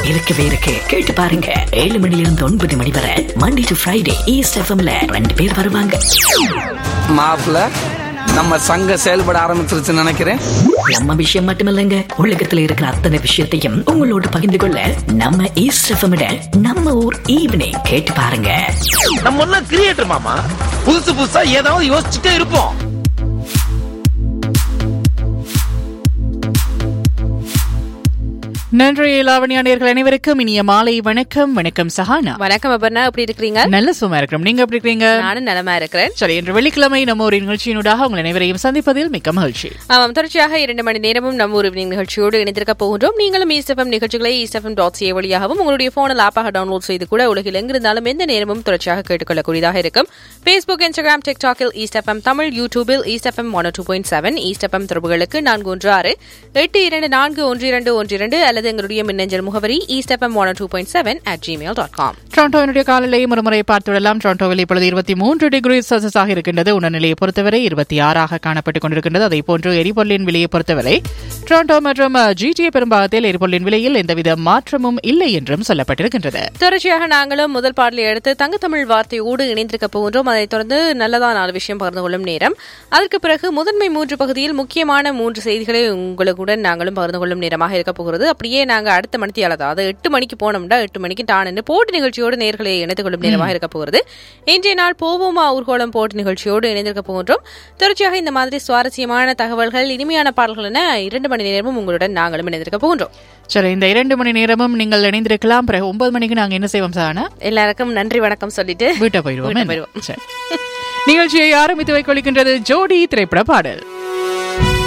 இருக்கவே இருக்கு கேட்டு பாருங்க ஏழு மணில இருந்து ஒன்பது மணி வரை மண்டே டு ஃப்ரைடே ஈஸ்ட் எஃப்எம்ல ரெண்டு பேர் வருவாங்க மாப்பிள்ள நம்ம சங்கம் செயல்பட ஆரம்பிச்சிருச்சுன்னு நினைக்கிறேன் நம்ம விஷயம் மட்டுமில்லைங்க உலகத்துல இருக்கிற அத்தனை விஷயத்தையும் உங்களோட பகிர்ந்து கொள்ள நம்ம ஈஸ்ட் எஃப்எம் நம்ம ஊர் ஈவினிங் கேட்டு பாருங்க நம்ம எல்லாம் கிரியேட்டர் மாமா புதுசு புதுசா ஏதாவது யோசிச்சுட்டே இருப்போம் நன்றி லாவண்யா நேர்கள் அனைவருக்கும் இனிய மாலை வணக்கம் வணக்கம் சஹானா வணக்கம் அபர்ணா எப்படி இருக்கிறீங்க நல்ல சும்மா இருக்கிறோம் நீங்க எப்படி இருக்கீங்க நானும் நலமா இருக்கிறேன் சரி இன்று வெள்ளிக்கிழமை நம்ம ஒரு நிகழ்ச்சியினூடாக உங்கள் அனைவரையும் சந்திப்பதில் மிக்க மகிழ்ச்சி ஆமாம் தொடர்ச்சியாக இரண்டு மணி நேரமும் நம்ம ஒரு evening நிகழ்ச்சியோடு இணைந்திருக்க போகின்றோம் நீங்களும் ஈஸ்டஃபம் நிகழ்ச்சிகளை ஈஸ்டஃபம் டாட் சி வழியாகவும் உங்களுடைய போனில் ஆப்பாக டவுன்லோட் செய்து கூட உலகில் எங்கிருந்தாலும் எந்த நேரமும் தொடர்ச்சியாக கேட்டுக்கொள்ளக்கூடியதாக இருக்கும் ஃபேஸ்புக் இன்ஸ்டாகிராம் டிக்டாக்கில் ஈஸ்டஃபம் தமிழ் யூடியூபில் East FM one two point seven East FM தொடர்புகளுக்கு நான்கு ஒன்று ஆறு எட்டு இரண்டு நான்கு ஒன்று இரண்டு ஒன்று இரண்டு அல்லது எங்களுடைய மின்னஞ்சல் முகவரி East FM one two point seven at Gmail dot com டொரண்டோவினுடைய காலநிலையை ஒருமுறை பார்த்துவிடலாம் டொரண்டோவில் இப்பொழுது இருபத்தி மூன்று டிகிரி செல்சியஸ் ஆக இருக்கின்றது உணர்நிலையை பொறுத்தவரை இருபத்தி ஆறாக காணப்பட்டுக் கொண்டிருக்கின்றது அதே போன்று எரிபொருளின் விலையை பொறுத்தவரை டொரண்டோ மற்றும் ஜிடிஏ பெரும்பாகத்தில் எரிபொருளின் விலையில் எந்தவித மாற்றமும் இல்லை என்றும் சொல்லப்பட்டிருக்கின்றது தொடர்ச்சியாக நாங்களும் முதல் பாடலை எடுத்து தங்கத்தமிழ் வார்த்தையோடு இணைந்திருக்க போகின்றோம் அதைத் தொடர்ந்து நல்லதா நாலு விஷயம் பகிர்ந்து கொள்ளும் நேரம் அதற்கு பிறகு முதன்மை மூன்று பகுதியில் முக்கியமான மூன்று செய்திகளை உங்களுடன் நாங்களும் பகிர்ந்து கொள்ளும் நேரமாக இருக்க போகிறது அப்படியே நாங்கள் அடுத்த மணித்தியால அதாவது எட்டு மணிக்கு போனோம்னா எட்டு மணிக்கு டானு போட்டி நிகழ்ச்சியோடு நேர்களை இணைத்துக் கொள்ளும் நேரமாக இருக்க போகிறது இன்றைய நாள் போவோமா ஊர்கோளம் போட்டி நிகழ்ச்சியோடு இணைந்திருக்க போகின்றோம் தொடர்ச்சியாக இந்த மாதிரி சுவாரஸ்யமான தகவல்கள் இனிமையான பாடல்கள் என இரண்டு மணி நேரமும் உங்களுடன் நாங்களும் இணைந்திருக்க போகின்றோம் சரி இந்த இரண்டு மணி நேரமும் நீங்கள் இணைந்திருக்கலாம் பிறகு ஒன்பது மணிக்கு நாங்க என்ன செய்வோம் சானா எல்லாருக்கும் நன்றி வணக்கம் சொல்லிட்டு வீட்டை போயிடுவோம் வீட்டை என்ன? போயிடுவோம். சரி. நிகழ்ச்சியை ஆரம்பித்து வைக்கொள்கின்றது ஜோடி திரைப்பட பாடல்